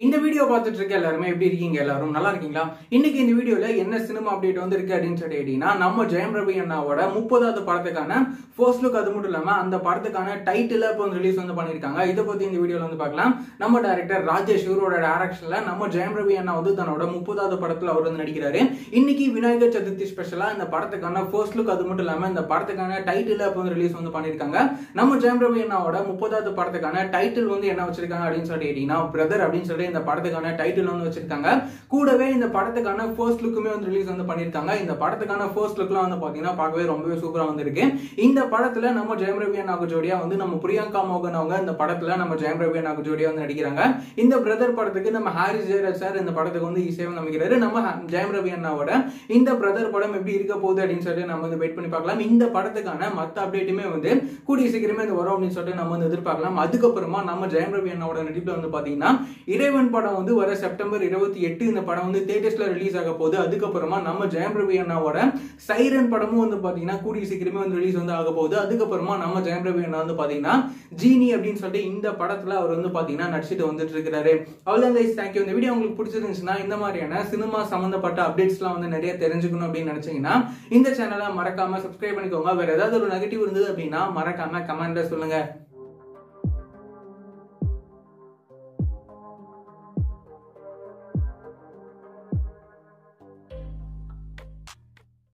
இந்த வீடியோ பார்த்துட்டு இருக்க எல்லாருமே எப்படி இருக்கீங்க எல்லாரும் நல்லா இருக்கீங்களா இன்னைக்கு இந்த வீடியோல என்ன சினிமா அப்டேட் வந்து இருக்கு அப்படின்னு சொல்லி கேட்டீங்கன்னா நம்ம ஜெயம் ரவி அண்ணாவோட முப்பதாவது படத்துக்கான ஃபர்ஸ்ட் லுக் அது மட்டும் இல்லாம அந்த படத்துக்கான டைட்டில் இப்போ வந்து ரிலீஸ் வந்து பண்ணிருக்காங்க இதை பத்தி இந்த வீடியோல வந்து பார்க்கலாம் நம்ம டைரக்டர் ராஜேஷ் இவரோட டைரக்ஷன்ல நம்ம ஜெயம் ரவி அண்ணா வந்து தன்னோட முப்பதாவது படத்துல அவர் வந்து நடிக்கிறாரு இன்னைக்கு விநாயகர் சதுர்த்தி ஸ்பெஷலா இந்த படத்துக்கான ஃபர்ஸ்ட் லுக் அது மட்டும் இல்லாம இந்த படத்துக்கான டைட்டில் இப்போ வந்து ரிலீஸ் வந்து பண்ணிருக்காங்க நம்ம ஜெயம் ரவி அண்ணாவோட முப்பதாவது படத்துக்கான டைட்டில் வந்து என்ன வச்சிருக்காங்க அப்படின்னு சொல்லி கேட்டீங்கன்னா பிரதர் அப்படின்னு சொல்லி இந்த படத்துக்கான டைட்டில் வந்து வச்சிருக்காங்க கூடவே இந்த படத்துக்கான ஃபர்ஸ்ட் லுக்குமே வந்து ரிலீஸ் வந்து பண்ணிருக்காங்க இந்த படத்துக்கான ஃபர்ஸ்ட் லுக்லாம் வந்து பாத்தீங்கன்னா பார்க்கவே ரொம்பவே சூப்பரா வந்திருக்கு இந்த படத்துல நம்ம ஜெயம் ரவி அண்ணாக்கு ஜோடியா வந்து நம்ம பிரியங்கா மோகன் அவங்க இந்த படத்துல நம்ம ஜெயம் ரவி அண்ணாக்கு ஜோடியா வந்து நடிக்கிறாங்க இந்த பிரதர் படத்துக்கு நம்ம ஹாரிஸ் ஜெயராஜ் சார் இந்த படத்துக்கு வந்து இசையம் நம்பிக்கிறாரு நம்ம ஹ- ஜெயம் ரவி அண்ணாவோட இந்த பிரதர் படம் எப்படி இருக்க போகுது அப்படின்னு சொல்லிட்டு நம்ம வந்து வெயிட் பண்ணி பார்க்கலாம் இந்த படத்துக்கான மத்த அப்டேட்டுமே வந்து கூடிய சீக்கிரமே இது வரும் அப்படின்னு சொல்லிட்டு நம்ம வந்து எதிர்பார்க்கலாம் அதுக்கப்புறமா நம்ம ஜெயம் ரவி அண்ணாவோட நடிப்புல வந்து பாத்தீங்கன்னா இறைவன் படம் வந்து வர செப்டம்பர் இருபத்தி எட்டு இந்த படம் வந்து தேட்டர்ஸ்ல ரிலீஸ் ஆக போகுது அதுக்கப்புறமா நம்ம ஜெயம் ரவி அண்ணாவோட சைரன் படமும் வந்து பாத்தீங்கன்னா கூடிய சீக்கிரமே வந்து ரிலீஸ் வந்து ஆக போகுது அதுக்கப்புறமா நம்ம ஜெயம் ரவி அண்ணா வந்து பாத்தீங்கன்னா ஜீனி அப்படின்னு சொல்லிட்டு இந்த படத்துல அவர் வந்து பாத்தீங்கன்னா நடிச்சிட்டு வந்துட்டு இருக்கிறாரு அவ்வளவுதான் கைஸ் தேங்க்யூ இந்த வீடியோ உங்களுக்கு பிடிச்சிருந்துச்சுன்னா இந்த மாதிரியான சினிமா சம்பந்தப்பட்ட அப்டேட்ஸ்லாம் வந்து நிறைய தெரிஞ்சுக்கணும் அப்படின்னு நினைச்சீங்கன்னா இந்த சேனலை மறக்காம சப்ஸ்கிரைப் பண்ணிக்கோங்க வேற ஏதாவது ஒரு நெகட்டிவ் இருந்தது அப்படின்னா மறக்காம கமெண்ட்ல சொல்லுங்க